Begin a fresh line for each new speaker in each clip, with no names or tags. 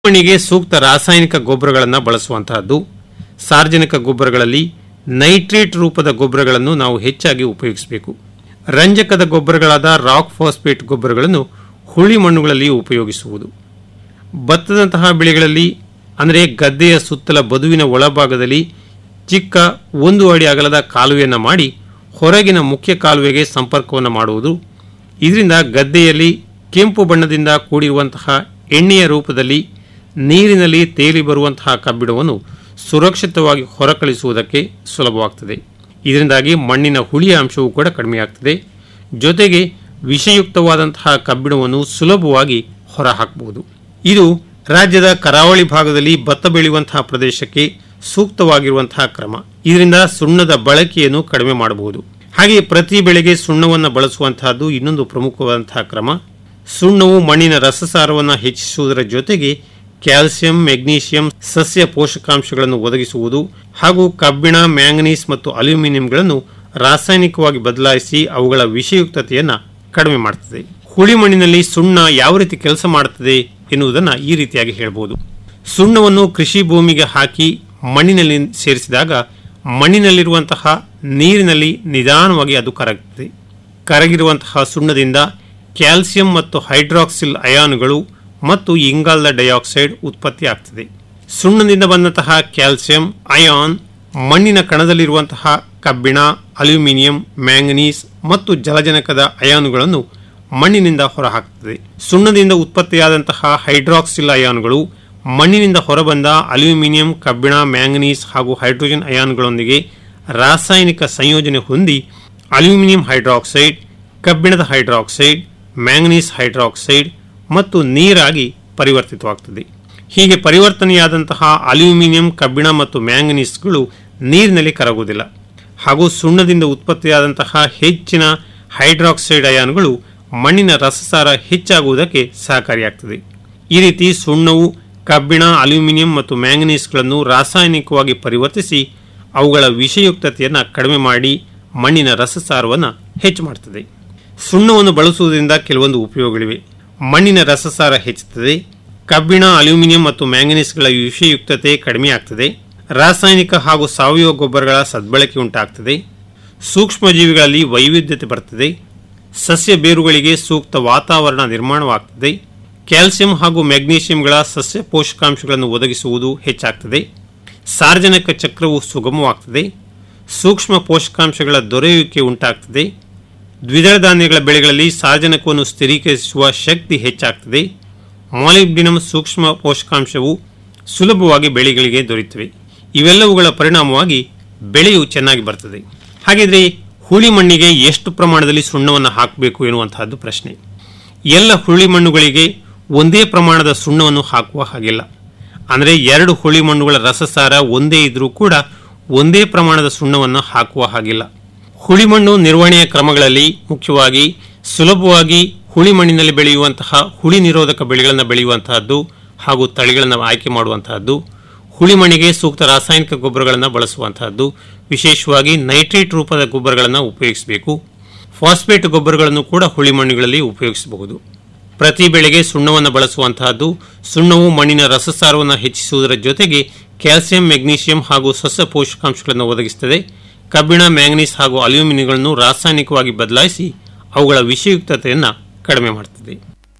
ಮಣ್ಣಿಗೆ ಸೂಕ್ತ ರಾಸಾಯನಿಕ ಗೊಬ್ಬರಗಳನ್ನು ಬಳಸುವಂತಹದ್ದು ಸಾರ್ವಜನಿಕ ಗೊಬ್ಬರಗಳಲ್ಲಿ ನೈಟ್ರೇಟ್ ರೂಪದ ಗೊಬ್ಬರಗಳನ್ನು ನಾವು ಹೆಚ್ಚಾಗಿ ಉಪಯೋಗಿಸಬೇಕು ರಂಜಕದ ಗೊಬ್ಬರಗಳಾದ ರಾಕ್ ಫಾಸ್ಫೇಟ್ ಗೊಬ್ಬರಗಳನ್ನು ಹುಳಿ ಮಣ್ಣುಗಳಲ್ಲಿ ಉಪಯೋಗಿಸುವುದು ಭತ್ತದಂತಹ ಬೆಳೆಗಳಲ್ಲಿ ಅಂದರೆ ಗದ್ದೆಯ ಸುತ್ತಲ ಬದುವಿನ ಒಳಭಾಗದಲ್ಲಿ ಚಿಕ್ಕ ಒಂದು ಅಡಿ ಅಗಲದ ಕಾಲುವೆಯನ್ನು ಮಾಡಿ ಹೊರಗಿನ ಮುಖ್ಯ ಕಾಲುವೆಗೆ ಸಂಪರ್ಕವನ್ನು ಮಾಡುವುದು ಇದರಿಂದ ಗದ್ದೆಯಲ್ಲಿ ಕೆಂಪು ಬಣ್ಣದಿಂದ ಕೂಡಿರುವಂತಹ ಎಣ್ಣೆಯ ರೂಪದಲ್ಲಿ ನೀರಿನಲ್ಲಿ ತೇಲಿ ಬರುವಂತಹ ಕಬ್ಬಿಣವನ್ನು ಸುರಕ್ಷಿತವಾಗಿ ಹೊರಕಳಿಸುವುದಕ್ಕೆ ಸುಲಭವಾಗ್ತದೆ ಇದರಿಂದಾಗಿ ಮಣ್ಣಿನ ಹುಳಿಯ ಅಂಶವೂ ಕೂಡ ಕಡಿಮೆಯಾಗ್ತದೆ ಜೊತೆಗೆ ವಿಷಯುಕ್ತವಾದಂತಹ ಕಬ್ಬಿಣವನ್ನು ಸುಲಭವಾಗಿ ಹೊರಹಾಕಬಹುದು ಇದು ರಾಜ್ಯದ ಕರಾವಳಿ ಭಾಗದಲ್ಲಿ ಭತ್ತ ಬೆಳೆಯುವಂತಹ ಪ್ರದೇಶಕ್ಕೆ ಸೂಕ್ತವಾಗಿರುವಂತಹ ಕ್ರಮ ಇದರಿಂದ ಸುಣ್ಣದ ಬಳಕೆಯನ್ನು ಕಡಿಮೆ ಮಾಡಬಹುದು ಹಾಗೆ ಪ್ರತಿ ಬೆಳೆಗೆ ಸುಣ್ಣವನ್ನು ಬಳಸುವಂತಹದ್ದು ಇನ್ನೊಂದು ಪ್ರಮುಖವಾದಂತಹ ಕ್ರಮ ಸುಣ್ಣವು ಮಣ್ಣಿನ ರಸಸಾರವನ್ನು ಹೆಚ್ಚಿಸುವುದರ ಜೊತೆಗೆ ಕ್ಯಾಲ್ಸಿಯಂ ಮೆಗ್ನೀಷಿಯಂ ಸಸ್ಯ ಪೋಷಕಾಂಶಗಳನ್ನು ಒದಗಿಸುವುದು ಹಾಗೂ ಕಬ್ಬಿಣ ಮ್ಯಾಂಗನೀಸ್ ಮತ್ತು ಅಲ್ಯೂಮಿನಿಯಂಗಳನ್ನು ರಾಸಾಯನಿಕವಾಗಿ ಬದಲಾಯಿಸಿ ಅವುಗಳ ವಿಷಯುಕ್ತತೆಯನ್ನು ಕಡಿಮೆ ಮಾಡುತ್ತದೆ ಹುಳಿ ಮಣ್ಣಿನಲ್ಲಿ ಸುಣ್ಣ ಯಾವ ರೀತಿ ಕೆಲಸ ಮಾಡುತ್ತದೆ ಎನ್ನುವುದನ್ನು ಈ ರೀತಿಯಾಗಿ ಹೇಳಬಹುದು ಸುಣ್ಣವನ್ನು ಕೃಷಿ ಭೂಮಿಗೆ ಹಾಕಿ ಮಣ್ಣಿನಲ್ಲಿ ಸೇರಿಸಿದಾಗ ಮಣ್ಣಿನಲ್ಲಿರುವಂತಹ ನೀರಿನಲ್ಲಿ ನಿಧಾನವಾಗಿ ಅದು ಕರಗುತ್ತದೆ ಕರಗಿರುವಂತಹ ಸುಣ್ಣದಿಂದ ಕ್ಯಾಲ್ಸಿಯಂ ಮತ್ತು ಹೈಡ್ರಾಕ್ಸಿಲ್ ಅಯಾನುಗಳು ಮತ್ತು ಇಂಗಾಲದ ಡೈಆಕ್ಸೈಡ್ ಉತ್ಪತ್ತಿಯಾಗ್ತದೆ ಸುಣ್ಣದಿಂದ ಬಂದಂತಹ ಕ್ಯಾಲ್ಸಿಯಂ ಅಯಾನ್ ಮಣ್ಣಿನ ಕಣದಲ್ಲಿರುವಂತಹ ಕಬ್ಬಿಣ ಅಲ್ಯೂಮಿನಿಯಂ ಮ್ಯಾಂಗನೀಸ್ ಮತ್ತು ಜಲಜನಕದ ಅಯಾನುಗಳನ್ನು ಮಣ್ಣಿನಿಂದ ಹೊರಹಾಕ್ತದೆ ಸುಣ್ಣದಿಂದ ಉತ್ಪತ್ತಿಯಾದಂತಹ ಹೈಡ್ರಾಕ್ಸಿಲ್ ಅಯಾನುಗಳು ಮಣ್ಣಿನಿಂದ ಹೊರಬಂದ ಅಲ್ಯೂಮಿನಿಯಂ ಕಬ್ಬಿಣ ಮ್ಯಾಂಗನೀಸ್ ಹಾಗೂ ಹೈಡ್ರೋಜನ್ ಅಯಾನುಗಳೊಂದಿಗೆ ರಾಸಾಯನಿಕ ಸಂಯೋಜನೆ ಹೊಂದಿ ಅಲ್ಯೂಮಿನಿಯಂ ಹೈಡ್ರಾಕ್ಸೈಡ್ ಕಬ್ಬಿಣದ ಹೈಡ್ರಾಕ್ಸೈಡ್ ಮ್ಯಾಂಗನೀಸ್ ಹೈಡ್ರಾಕ್ಸೈಡ್ ಮತ್ತು ನೀರಾಗಿ ಪರಿವರ್ತಿತವಾಗ್ತದೆ ಹೀಗೆ ಪರಿವರ್ತನೆಯಾದಂತಹ ಅಲ್ಯೂಮಿನಿಯಂ ಕಬ್ಬಿಣ ಮತ್ತು ಮ್ಯಾಂಗನೀಸ್ಗಳು ನೀರಿನಲ್ಲಿ ಕರಗುವುದಿಲ್ಲ ಹಾಗೂ ಸುಣ್ಣದಿಂದ ಉತ್ಪತ್ತಿಯಾದಂತಹ ಹೆಚ್ಚಿನ ಹೈಡ್ರಾಕ್ಸೈಡ್ ಅಯಾನುಗಳು ಮಣ್ಣಿನ ರಸಸಾರ ಹೆಚ್ಚಾಗುವುದಕ್ಕೆ ಸಹಕಾರಿಯಾಗ್ತದೆ ಈ ರೀತಿ ಸುಣ್ಣವು ಕಬ್ಬಿಣ ಅಲ್ಯೂಮಿನಿಯಂ ಮತ್ತು ಮ್ಯಾಂಗನೀಸ್ಗಳನ್ನು ರಾಸಾಯನಿಕವಾಗಿ ಪರಿವರ್ತಿಸಿ ಅವುಗಳ ವಿಷಯುಕ್ತತೆಯನ್ನು ಕಡಿಮೆ ಮಾಡಿ ಮಣ್ಣಿನ ರಸಸಾರವನ್ನು ಹೆಚ್ಚು ಮಾಡ್ತದೆ ಸುಣ್ಣವನ್ನು ಬಳಸುವುದರಿಂದ ಕೆಲವೊಂದು ಉಪಯೋಗಗಳಿವೆ ಮಣ್ಣಿನ ರಸಸಾರ ಹೆಚ್ಚುತ್ತದೆ ಕಬ್ಬಿಣ ಅಲ್ಯೂಮಿನಿಯಂ ಮತ್ತು ಮ್ಯಾಂಗನೀಸ್ಗಳ ವಿಷಯುಕ್ತತೆ ಕಡಿಮೆಯಾಗ್ತದೆ ರಾಸಾಯನಿಕ ಹಾಗೂ ಸಾವಯವ ಗೊಬ್ಬರಗಳ ಸದ್ಬಳಕೆ ಉಂಟಾಗ್ತದೆ ಸೂಕ್ಷ್ಮಜೀವಿಗಳಲ್ಲಿ ವೈವಿಧ್ಯತೆ ಬರ್ತದೆ ಸಸ್ಯ ಬೇರುಗಳಿಗೆ ಸೂಕ್ತ ವಾತಾವರಣ ನಿರ್ಮಾಣವಾಗ್ತದೆ ಕ್ಯಾಲ್ಸಿಯಂ ಹಾಗೂ ಮೆಗ್ನೀಷಿಯಂಗಳ ಸಸ್ಯ ಪೋಷಕಾಂಶಗಳನ್ನು ಒದಗಿಸುವುದು ಹೆಚ್ಚಾಗ್ತದೆ ಸಾರ್ವಜನಿಕ ಚಕ್ರವು ಸುಗಮವಾಗ್ತದೆ ಸೂಕ್ಷ್ಮ ಪೋಷಕಾಂಶಗಳ ದೊರೆಯುವಿಕೆ ಉಂಟಾಗ್ತದೆ ದ್ವಿದಳ ಧಾನ್ಯಗಳ ಬೆಳೆಗಳಲ್ಲಿ ಸಾರ್ವಜನಿಕವನ್ನು ಸ್ಥಿರೀಕರಿಸುವ ಶಕ್ತಿ ಹೆಚ್ಚಾಗ್ತದೆ ಮಾಲಿಬ್ಡಿನಮ್ ಸೂಕ್ಷ್ಮ ಪೋಷಕಾಂಶವು ಸುಲಭವಾಗಿ ಬೆಳೆಗಳಿಗೆ ದೊರೆಯುತ್ತವೆ ಇವೆಲ್ಲವುಗಳ ಪರಿಣಾಮವಾಗಿ ಬೆಳೆಯು ಚೆನ್ನಾಗಿ ಬರ್ತದೆ ಹಾಗಿದ್ರೆ ಹುಳಿ ಮಣ್ಣಿಗೆ ಎಷ್ಟು ಪ್ರಮಾಣದಲ್ಲಿ ಸುಣ್ಣವನ್ನು ಹಾಕಬೇಕು ಎನ್ನುವಂತಹದ್ದು ಪ್ರಶ್ನೆ ಎಲ್ಲ ಹುಳಿ ಮಣ್ಣುಗಳಿಗೆ ಒಂದೇ ಪ್ರಮಾಣದ ಸುಣ್ಣವನ್ನು ಹಾಕುವ ಹಾಗಿಲ್ಲ ಅಂದರೆ ಎರಡು ಹುಳಿ ಮಣ್ಣುಗಳ ರಸಸಾರ ಒಂದೇ ಇದ್ರೂ ಕೂಡ ಒಂದೇ ಪ್ರಮಾಣದ ಸುಣ್ಣವನ್ನು ಹಾಕುವ ಹಾಗಿಲ್ಲ ಹುಳಿ ಮಣ್ಣು ನಿರ್ವಹಣೆಯ ಕ್ರಮಗಳಲ್ಲಿ ಮುಖ್ಯವಾಗಿ ಸುಲಭವಾಗಿ ಹುಳಿ ಮಣ್ಣಿನಲ್ಲಿ ಬೆಳೆಯುವಂತಹ ಹುಳಿ ನಿರೋಧಕ ಬೆಳೆಗಳನ್ನು ಬೆಳೆಯುವಂತಹದ್ದು ಹಾಗೂ ತಳಿಗಳನ್ನು ಆಯ್ಕೆ ಮಾಡುವಂತಹದ್ದು ಹುಳಿ ಮಣ್ಣಿಗೆ ಸೂಕ್ತ ರಾಸಾಯನಿಕ ಗೊಬ್ಬರಗಳನ್ನು ಬಳಸುವಂತಹದ್ದು ವಿಶೇಷವಾಗಿ ನೈಟ್ರೇಟ್ ರೂಪದ ಗೊಬ್ಬರಗಳನ್ನು ಉಪಯೋಗಿಸಬೇಕು ಫಾಸ್ಫೇಟ್ ಗೊಬ್ಬರಗಳನ್ನು ಕೂಡ ಹುಳಿ ಮಣ್ಣುಗಳಲ್ಲಿ ಉಪಯೋಗಿಸಬಹುದು ಪ್ರತಿ ಬೆಳೆಗೆ ಸುಣ್ಣವನ್ನು ಬಳಸುವಂತಹದ್ದು ಸುಣ್ಣವು ಮಣ್ಣಿನ ರಸಸಾರವನ್ನು ಹೆಚ್ಚಿಸುವುದರ ಜೊತೆಗೆ ಕ್ಯಾಲ್ಸಿಯಂ ಮೆಗ್ನೀಷಿಯಂ ಹಾಗೂ ಸಸ್ಯ ಪೋಷಕಾಂಶಗಳನ್ನು ಒದಗಿಸುತ್ತದೆ ಕಬ್ಬಿಣ ಮ್ಯಾಂಗನೀಸ್ ಹಾಗೂ ಅಲ್ಯೂಮಿನಿಯಂಗಳನ್ನು ರಾಸಾಯನಿಕವಾಗಿ ಬದಲಾಯಿಸಿ ಅವುಗಳ ವಿಷಯುಕ್ತತೆಯನ್ನು ಕಡಿಮೆ ಮಾಡುತ್ತದೆ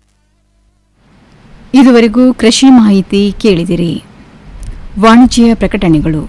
ಇದುವರೆಗೂ ಕೃಷಿ ಮಾಹಿತಿ ಕೇಳಿದಿರಿ ವಾಣಿಜ್ಯ ಪ್ರಕಟಣೆಗಳು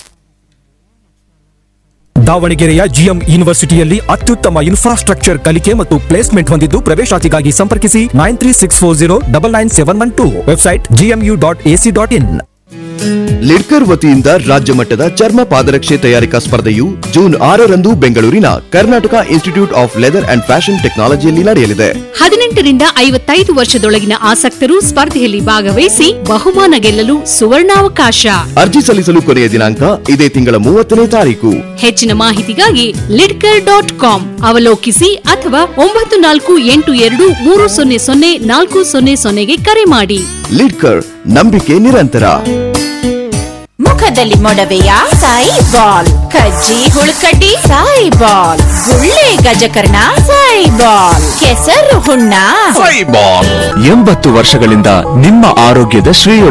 ದಾವಣಗೆರೆಯ ಜಿಎಂ ಯೂನಿವರ್ಸಿಟಿಯಲ್ಲಿ ಅತ್ಯುತ್ತಮ ಇನ್ಫ್ರಾಸ್ಟ್ರಕ್ಚರ್ ಕಲಿಕೆ ಮತ್ತು ಪ್ಲೇಸ್ಮೆಂಟ್ ಹೊಂದಿದ್ದು ಪ್ರವೇಶಾತಿಗಾಗಿ ಸಂಪರ್ಕಿಸಿ nine three six four zero double nine seven one two website GMU dot AC dot in
Lidkar ವತಿಯಿಂದ ರಾಜ್ಯ ಮಟ್ಟದ ಚರ್ಮ ಪಾದರಕ್ಷೆ ತಯಾರಿಕಾ ಸ್ಪರ್ಧೆಯು ಜೂನ್ ಆರರಂದು ಬೆಂಗಳೂರಿನ Karnataka institute of leather and fashion ಟೆಕ್ನಾಲಜಿಯಲ್ಲಿ ನಡೆಯಲಿದೆ
ಹದಿನೆಂಟರಿಂದ ಐವತ್ತೈದು ವರ್ಷದೊಳಗಿನ ಆಸಕ್ತರು ಸ್ಪರ್ಧೆಯಲ್ಲಿ ಭಾಗವಹಿಸಿ ಬಹುಮಾನ ಗೆಲ್ಲಲು ಸುವರ್ಣಾವಕಾಶ
ಅರ್ಜಿ ಸಲ್ಲಿಸಲು ಕೊನೆಯ ದಿನಾಂಕ ಇದೇ ತಿಂಗಳ ಮೂವತ್ತನೇ ತಾರೀಕು
ಹೆಚ್ಚಿನ ಮಾಹಿತಿಗಾಗಿ ಲಿಡ್ಕರ್ ಡಾಟ್ ಕಾಮ್ ಅವಲೋಕಿಸಿ ಅಥವಾ ಒಂಬತ್ತು ನಾಲ್ಕು ಎಂಟು ಎರಡು ಮೂರು ಸೊನ್ನೆ ಸೊನ್ನೆ ನಾಲ್ಕು ಸೊನ್ನೆ ಸೊನ್ನೆಗೆ ಕರೆ ಮಾಡಿ
ಲಿಡ್ಕರ್ ನಂಬಿಕೆ ನಿರಂತರ
ಮುಖದಲ್ಲಿ ಮೊಡವೆಯ ಸಾಯಿ ಬಾಲ್ ಕಜ್ಜಿ ಹುಳುಕಡ್ಡಿ ಸಾಯಿ ಬಾಲ್ ಗುಳ್ಳೆ ಗಜಕರ್ಣ ಸಾಯಿ ಬಾಲ್ ಕೆಸರು ಹುಣ್ಣ
ಎಂಬತ್ತು ವರ್ಷಗಳಿಂದ ನಿಮ್ಮ ಆರೋಗ್ಯದ ಶ್ರೇಯೋದಯ